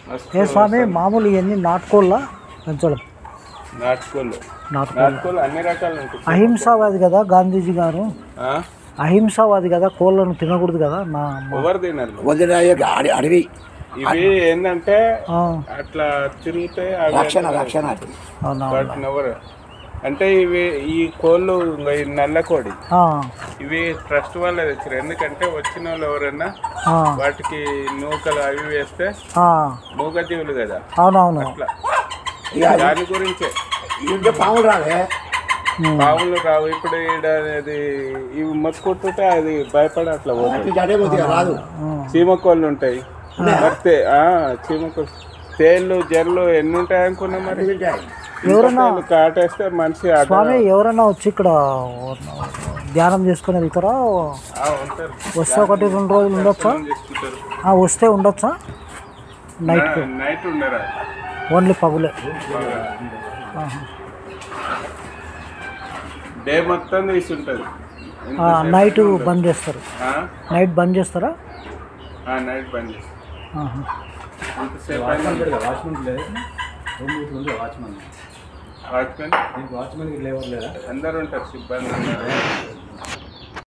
మస్తు ఏ స్వామి మామూలు ఇవన్నీ నాటుకోళ్ళ పెంచడం నాటుకోళ్ళు నాటుకోళ్ళు నాటుకోళ్ళు అన్ని రకాలు ఉంటాయి అహింసావాది కదా గాంధీజీ గారు ఆ? అహింసావాది కదా కోళ్ళను తినకూడదు కదా నా ఎవరు తినరు వదిన అడవి ఇవి ఏంటంటే ఆ, అట్లా తిరిగితే అవి రక్షణ రక్షణ అది అవునా వాటిని ఎవరు అంటే ఇవి ఈ కోళ్ళు ఇంగ ఈ నల్ల కోడి ఆ, ఇవి ట్రస్ట్ వాళ్ళే తెచ్చారు ఎందుకంటే వచ్చిన వాళ్ళు ఎవరైనా ఆ, వాటికి నూకలు అవి వేస్తే ఆ, మూగజీవులు కదా అవునవును అట్లా ఇక దాని గురించే ఇంట్లో పాములు రావే ఉమ్, పాములు రావు ఇప్పుడు ఈడ అది ఇవి మొత్తుకుంటుంటే అది భయపడి అట్లా పోతుంది ఇది అడే పోతే రాదు చీమ కోళ్ళు ఉంటాయి మరి తే- ఆ, చీమ కోళ్ళు తేళ్ళు జర్లు ఎన్ని ఉంటాయి అనుకున్నా మరి ఎవరన్నా తేళ్ళు కాటేస్తే మనిషి ఆట స్వామి ఎవరైనా వచ్చి ఇక్కడ ధ్యానం చేసుకుని వెళ్తారా ఆ, ఉంటారు వస్తే ఒకటి రెండు రోజులు ఉండొచ్చా చేసుకుంటారు ఆ, వస్తే ఉండొచ్చా నైట్ నా- నైట్ ఉండరా ఓన్లీ పగులే ఆహా. డే మొత్తం తీసి ఉంటుంది ఆ, నైట్ బంద్ చేస్తారు ఆ? నైట్ బంద్ చేస్తారా ఆ, నైట్ బంద్ చేసి ఆహా. అంతసేపు అయినా వాచ్మెన్ లేదు రూమ్ ఇట్లా ఉంది వాచ్మెన్ వాచ్మెన్ దీనికి వాచ్మెన్కి లేవర్ లేదా అందరు ఉంటారు సిబ్బంది అందరూ